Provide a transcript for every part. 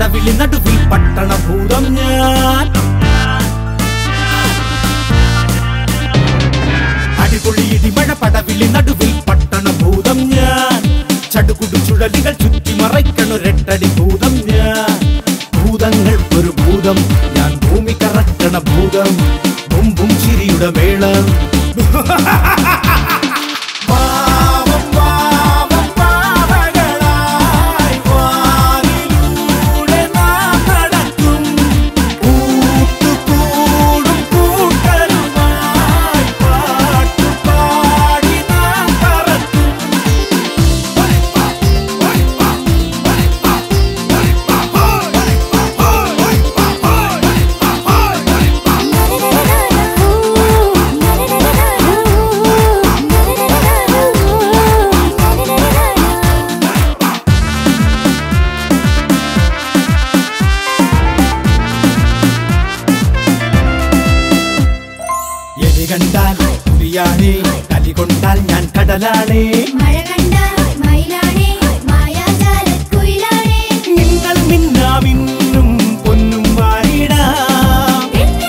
പടവിളി നടുവിൽ പട്ടണ ഭൂതം ഞാൻ അടിപൊളി ഇടിമഴ പടവിളി നടുവിൽ പട്ടണ ഭൂതം ഞാൻ ചടുകുടു ചുഴലികൾ ചുറ്റി മറയ്ക്കണൊരെട്ടടി ഭൂതം ഞാൻ ഭൂതങ്ങൾ ഒരു ഭൂതം ഞാൻ ഭൂമി കറക്കണ ഭൂതം ബുംബും ചിരിയുടെ മേളം പാവം പാവം പാവകളായി വാനിലൂടെ നാം നടക്കും കൂട്ടുകൂടും കൂട്ടരുമായി പാട്ടുപാടി നാം പറക്കും എലി കണ്ടാൽ പുലിയാണേ കലി കൊണ്ടാൽ ഞാൻ കടലാണേ മഴ കണ്ടാൽ മയിലാണേ മായാജാലക്കുയിലാണേ നിങ്ങൾ മിന്നാമിന്നും പൊന്നും വാരിടാം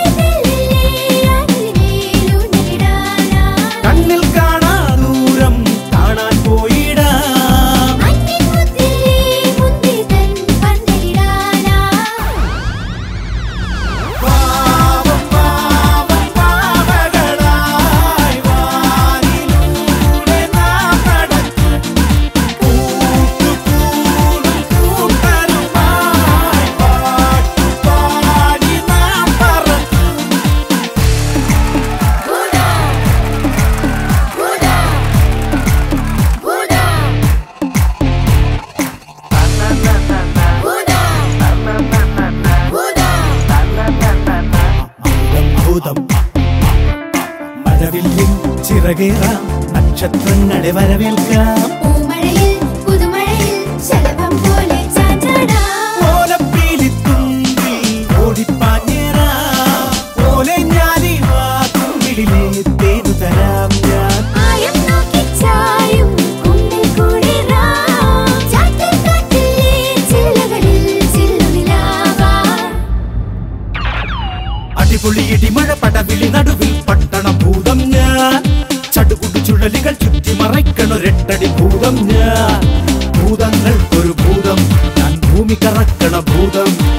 കണ്ണിൽ കാണാ ദൂരം കാണാൻ പോയിടാം പാവം പാവം പാവകളായി വാനിലൂടെ നാം നടക്കും കൂട്ടുകൂടും കൂട്ടരുമായി പാട്ടുപാടി നാം പറക്കും ഭൂതം മഴവില്ലിൻ ചിറകേറാം നക്ഷത്രങ്ങളെ വരവേൽക്കാം ഓലപ്പീലിത്തുമ്പിൽ ഓടിപ്പാഞ്ഞേറാം ഓലെ ഞാലി വാക്കുമ്പിളിലെ തേനു തരാം ഞാൻ അടിപൊളി ഇടിമഴ പടവിളി നടുവിൽ പട്ടണ ഭൂതം ഞാൻ ചടുകുടു ചുഴലികൾ ചുറ്റി മറയ്ക്കണൊരെട്ടടി ഭൂതം ഞാൻ ഭൂതങ്ങൾ ഒരു ഭൂതം ഞാൻ ഭൂമി കറക്കണ ഭൂതം